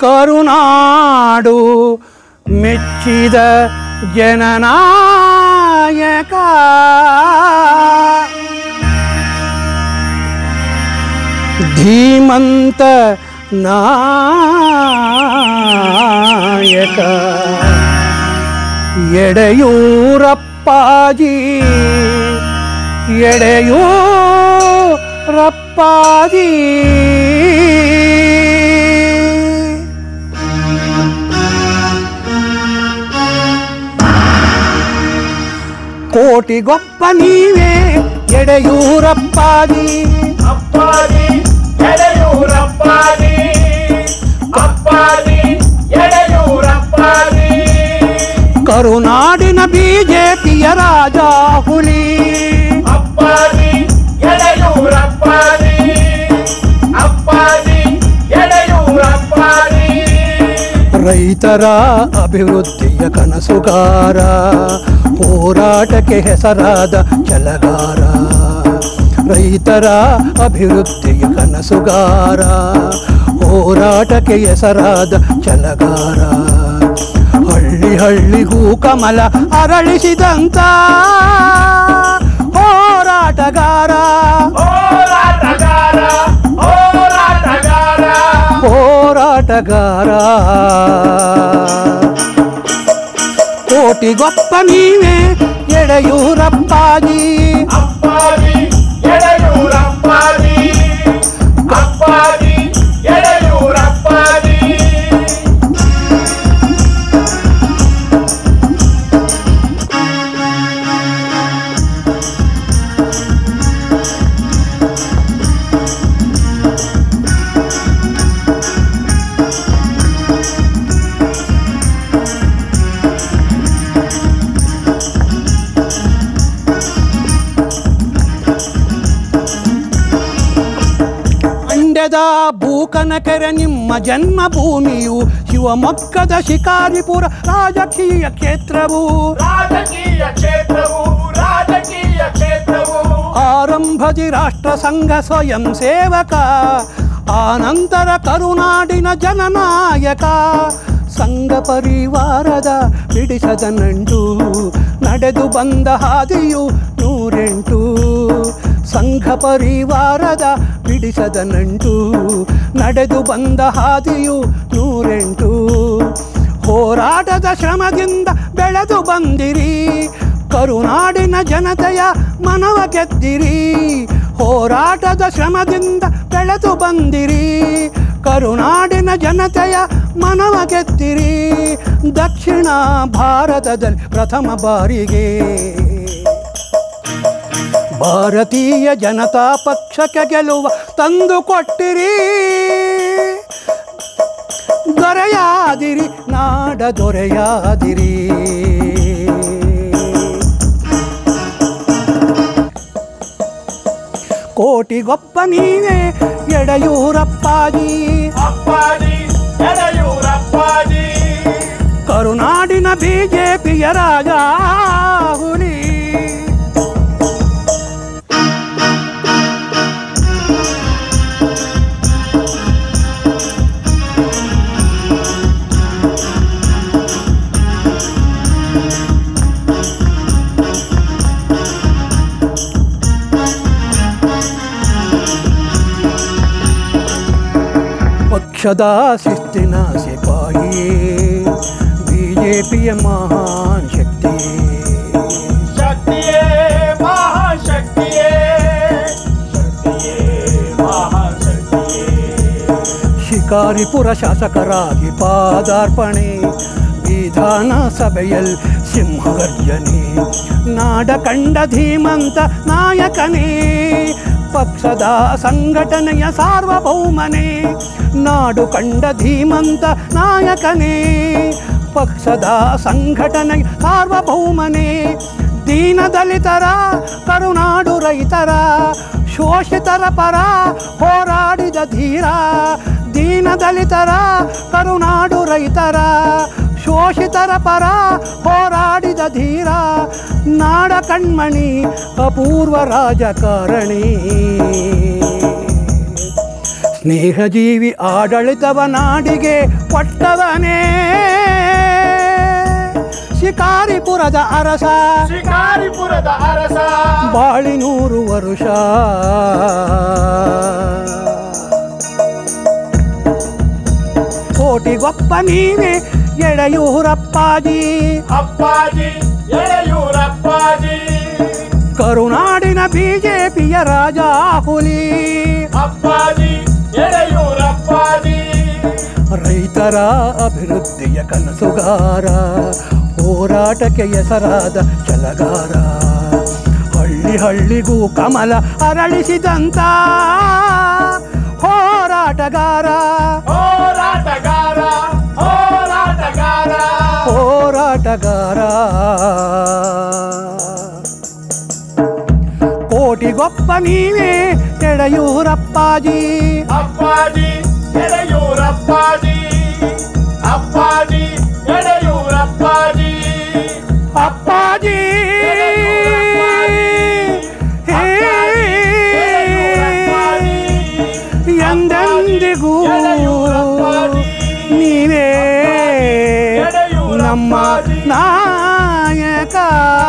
ಕರುನಾಡು ಮೆಚ್ಚಿದ ಜನನಾಯಕ ಧೀಮಂತ ನಾಯಕ ಎಡೆಯೂರಪ್ಪಾಜಿ ಎಡೆಯೂರಪ್ಪಾಜಿ ಕೋಟಿಗೊಬ್ಬ ನೀವೇ ಎಡೆಯೂರಪ್ಪಾಜಿ ಅಪ್ಪಾಜಿ ಎಡೆಯೂರಪ್ಪಾಜಿ ಅಪ್ಪಾಜಿ ಎಡೆಯೂರಪ್ಪಾಜಿ ಕರುನಾಡಿನ ಬಿಜೆಪಿಯ ರಾಜ ಹುಲಿ ಅಪ್ಪಾಜಿ ಎಡೆಯೂರಪ್ಪಾಜಿ ಅಪ್ಪಾಜಿ ಎಡೆಯೂರಪ್ಪಾಜಿ ರೈತರ ಅಭಿವೃದ್ಧಿಯ ಕನಸುಗಾರ ಹೋರಾಟಕ್ಕೆ ಹೆಸರಾದ ಛಲಗಾರ ರೈತರ ಅಭಿವೃದ್ಧಿಯ ಕನಸುಗಾರ ಹೋರಾಟಕ್ಕೆ ಹೆಸರಾದ ಛಲಗಾರ ಹಳ್ಳಿ ಹಳ್ಳಿಗೂ ಕಮಲ ಅರಳಿಸಿದಂತ ಹೋರಾಟಗಾರ ಹೋರಾಟಗಾರ ಹೋರಾಟಗಾರ ಹೋರಾಟಗಾರ ಕೋಟಿಗೊಪ್ಪ ನೀವೇ ಎಡೆಯೂರಪ್ಪಾಜಿ ಅಪ್ಪಾಜಿ ಎಡೆಯೂರಪ್ಪಾಜಿ ಅಪ್ಪಾಜಿ ಎಡೆಯೂರಪ್ಪಾಜಿ ಮಂಡ್ಯದ ಬೂಕನಕೆರೆ ನಿಮ್ಮ ಜನ್ಮಭೂಮಿಯು ಶಿವಮೊಗ್ಗದ ಶಿಕಾರಿಪುರ ರಾಜಕೀಯ ಕ್ಷೇತ್ರವು ರಾಜಕೀಯ ಕ್ಷೇತ್ರವು ರಾಜಕೀಯ ಕ್ಷೇತ್ರವು ಆರಂಭದಿ ರಾಷ್ಟ್ರ ಸಂಘ ಸ್ವಯಂ ಸೇವಕ ಆನಂತರ ಕರುನಾಡಿನ ಜನನಾಯಕ ಸಂಘ ಪರಿವಾರದ ಬಿಡಿಸದ ನಂಟು ನಡೆದು ಬಂದ ಹಾದಿಯು ನೂರೆಂಟು ಸಂಘ ಪರಿವಾರದ ಬಿಡಿಸದ ನಂಟು ನಡೆದು ಬಂದ ಹಾದಿಯು ನೂರೆಂಟು ಹೋರಾಟದ ಶ್ರಮದಿಂದ ಬೆಳೆದು ಬಂದಿರಿ ಕರುನಾಡಿನ ಜನತೆಯ ಮನವ ಗೆದ್ದಿರಿ ಹೋರಾಟದ ಶ್ರಮದಿಂದ ಬೆಳೆದು ಬಂದಿರಿ ಕರುನಾಡಿನ ಜನತೆಯ ಮನವ ಗೆದ್ದಿರಿ ದಕ್ಷಿಣ ಭಾರತದಲ್ಲಿ ಪ್ರಥಮ ಬಾರಿಗೆ ಭಾರತೀಯ ಜನತಾ ಪಕ್ಷಕ್ಕೆ ಗೆಲುವ ತಂದು ಕೊಟ್ಟಿರಿ ದೊರೆಯಾದಿರಿ ನಾಡ ದೊರೆಯಾದಿರಿ ಕೋಟಿಗೊಬ್ಬ ನೀವೇ ಎಡೆಯೂರಪ್ಪಾಜಿ ಅಪ್ಪಾಜಿ ಎಡೆಯೂರಪ್ಪಾಜಿ ಕರುನಾಡಿನ ಬಿಜೆಪಿಯ ರಾಜ ಹುಲಿ ಪಕ್ಷದ ಶಿಸ್ತಿನ ಸಿಪಾಯಿಯೇ ಬಿಜೆಪಿಯ ಮಹಾನ್ ಶಕ್ತಿಯೇ ಶಕ್ತಿಯೇ ಮಹಾಶಕ್ತಿಯೇ ಶಕ್ತಿಯೇ ಮಹಾಶಕ್ತಿಯೇ ಶಿಕಾರಿಪುರ ಶಾಸಕರಾಗಿ ಪಾದಾರ್ಪಣೆ ವಿಧಾನಸಭೆಯಲ್ಲಿ ಸಿಂಹಗರ್ಜನೆ ನಾಡ ಕಂಡ ಧೀಮಂತ ನಾಯಕನೇ ಪಕ್ಷದ ಸಂಘಟನೆಯ ಸಾರ್ವಭೌಮನೇ ನಾಡು ಕಂಡ ಧೀಮಂತ ನಾಯಕನೇ ಪಕ್ಷದ ಸಂಘಟನೆಯ ಸಾರ್ವಭೌಮನೇ ದೀನ ದಲಿತರ ಕರುನಾಡು ರೈತರ ಶೋಷಿತರ ಪರ ಹೋರಾಡಿದ ಧೀರ ದೀನ ದಲಿತರ ಕರುನಾಡು ರೈತರ ಶೋಷಿತರ ಪರ ಹೋರಾಡಿದ ಧೀರ ನಾಡ ಕಣ್ಮಣಿ ಅಪೂರ್ವ ರಾಜಕಾರಣಿ ಸ್ನೇಹಜೀವಿ ಆಡಳಿತವ ನಾಡಿಗೆ ಕೊಟ್ಟವನೇ ಶಿಕಾರಿಪುರದ ಅರಸ ಶಿಕಾರಿಪುರದ ಅರಸ ಬಾಳಿನೂರು ವರುಷ ಕೋಟಿಗೊಪ್ಪ ನೀವೇ ಎಡೆಯೂರಪ್ಪಾಜಿ ಅಪ್ಪಾಜಿ ಎಳೆಯೂರಪ್ಪಾಜಿ ಕರುನಾಡಿನ ಬಿಜೆಪಿಯ ರಾಜ ಹುಲಿ ಅಪ್ಪಾಜಿ ಎಳೆಯೂರಪ್ಪಾಜಿ ರೈತರ ಅಭಿವೃದ್ಧಿಯ ಕನಸುಗಾರ ಹೋರಾಟಕ್ಕೆ ಹೆಸರಾದ ಛಲಗಾರ ಹಳ್ಳಿ ಹಳ್ಳಿಗೂ ಕಮಲ ಅರಳಿಸಿದಂತ ಹೋರಾಟಗಾರ ಹೋರಾಟಗಾರ ಹೋರಾಟಗಾರ ಹೋರಾಟಗಾರ ಕೋಟಿಗೊಪ್ಪ ನೀವೇ ಎಡೆಯೂರಪ್ಪಾಜಿ ಅಪ್ಪಾಜಿ ಎಳೆಯೂರಪ್ಪಾಜಿ ಅಪ್ಪಾಜಿ ಎಳೆಯೂರಪ್ಪಾಜಿ ಅಪ್ಪಾಜಿ ಹೇ ಎಂದೆಂದಿಗೂ ನೀವೇ ನಮ್ಮ ನಾಯಕ